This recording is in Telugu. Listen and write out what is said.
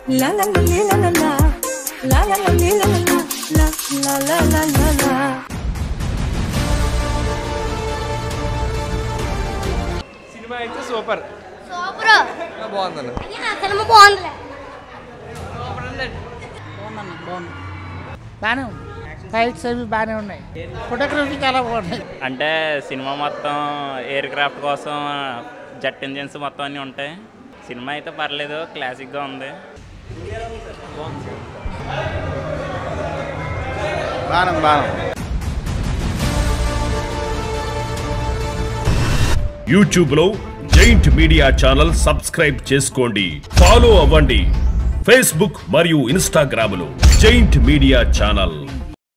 La la la li, la la la. La la la li, la la la. La la la la la la. సినిమా అయితే సూపర్ సూపర్ బాగుందన్న సినిమా బాగుందిలే బాగుందన్న బాగుంది బాగానే ఉంది ఫైట్స్ అవి బాగానే ఉన్నాయి ఫోటోగ్రఫీ చాలా బాగున్నాయి అంటే సినిమా మొత్తం ఎయిర్ క్రాఫ్ట్ కోసం జెట్ ఇంజిన్స్ మొత్తం అన్నీ ఉంటాయి సినిమా అయితే పర్లేదు క్లాసిక్గా ఉంది బాణం బాణం యూట్యూబ్లో జైంట్ మీడియా ఛానల్ సబ్స్క్రైబ్ చేసుకోండి ఫాలో అవ్వండి ఫేస్బుక్ మరియు ఇన్స్టాగ్రామ్లో జైంట్ మీడియా ఛానల్